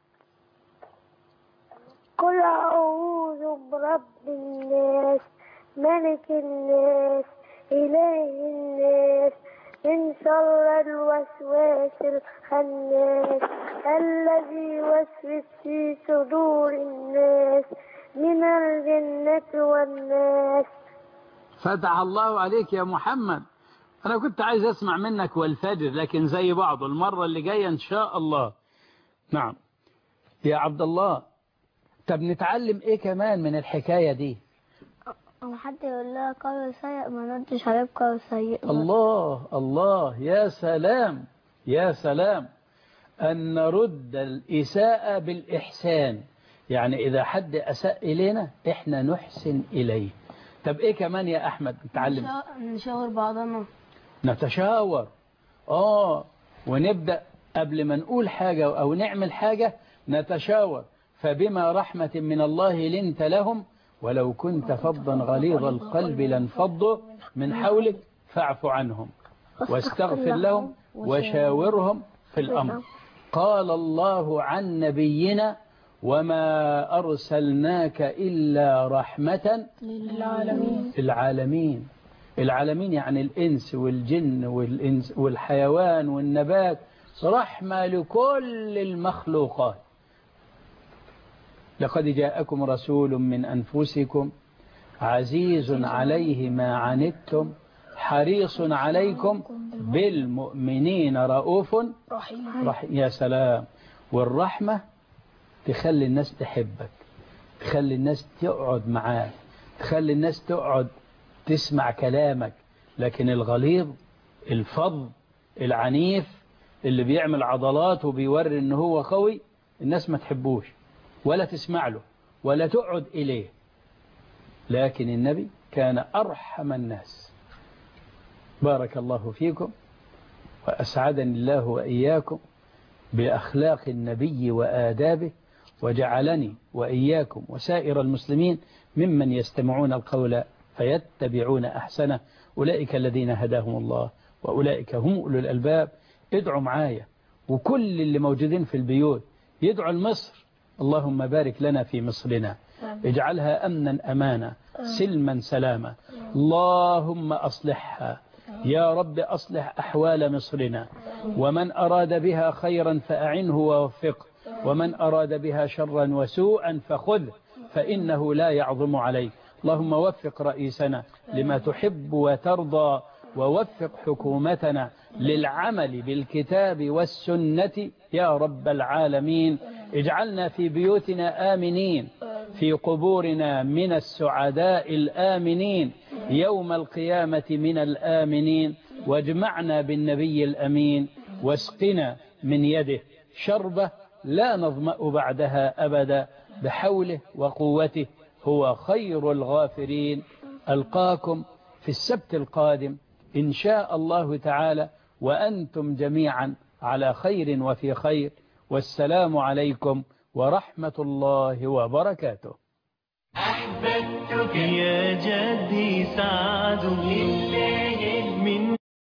قل أعوذ برب الناس ملك الناس إله الناس من شر الوسواس الخناس الذي يوسوس في صدور الناس من الجنة والناس فتح الله عليك يا محمد أنا كنت عايز أسمع منك والفجر لكن زي بعض المرة اللي جاية إن شاء الله نعم يا عبد الله طب نتعلم إيه كمان من الحكاية دي أو حد يقول لها قول سيء ما ردش عليه بقول سيء الله الله يا سلام يا سلام أن نرد الإساءة بالإحسان يعني إذا حد أساء إلينا إحنا نحسن إليه طب إيه كمان يا أحمد نتعلم نشاور بعضنا نتشاور آه ونبدأ قبل ما نقول حاجة أو نعمل حاجة نتشاور فبما رحمة من الله لنت لهم ولو كنت فظا غليظ القلب لانفضوا من حولك فاعف عنهم واستغفر لهم وشاورهم في الأمر قال الله عن نبينا وما أرسلناك إلا رحمة للعالمين العالمين العالمين يعني الإنس والجن والإنس والحيوان والنبات رحمة لكل المخلوقات لقد جاءكم رسول من أنفسكم عزيز عليه ما عنتم حريص عليكم بالمؤمنين رؤوف رحيم رحيم يا سلام والرحمة تخلي الناس تحبك تخلي الناس تقعد معاك تخلي الناس تقعد تسمع كلامك لكن الغليظ الفظ العنيف اللي بيعمل عضلات وبيوري ان هو قوي الناس ما تحبوش ولا تسمع له ولا تقعد إليه لكن النبي كان أرحم الناس بارك الله فيكم وأسعدني الله وإياكم بأخلاق النبي وآدابه وجعلني وإياكم وسائر المسلمين ممن يستمعون القول فيتبعون أحسنه أولئك الذين هداهم الله وأولئك هم أولو الألباب ادعوا معايا وكل اللي موجودين في البيوت يدعوا لمصر اللهم بارك لنا في مصرنا اجعلها أمنا أمانا سلما سلاما اللهم أصلحها يا رب أصلح أحوال مصرنا ومن أراد بها خيرا فأعنه ووفقه ومن أراد بها شرا وسوءا فخذ فإنه لا يعظم عليك اللهم وفق رئيسنا لما تحب وترضى ووفق حكومتنا للعمل بالكتاب والسنة يا رب العالمين اجعلنا في بيوتنا آمنين في قبورنا من السعداء الآمنين يوم القيامة من الآمنين واجمعنا بالنبي الأمين واسقنا من يده شربة لا نظمأ بعدها أبدا بحوله وقوته هو خير الغافرين ألقاكم في السبت القادم إن شاء الله تعالى وأنتم جميعا على خير وفي خير والسلام عليكم ورحمة الله وبركاته أحببتك يا جدي سعد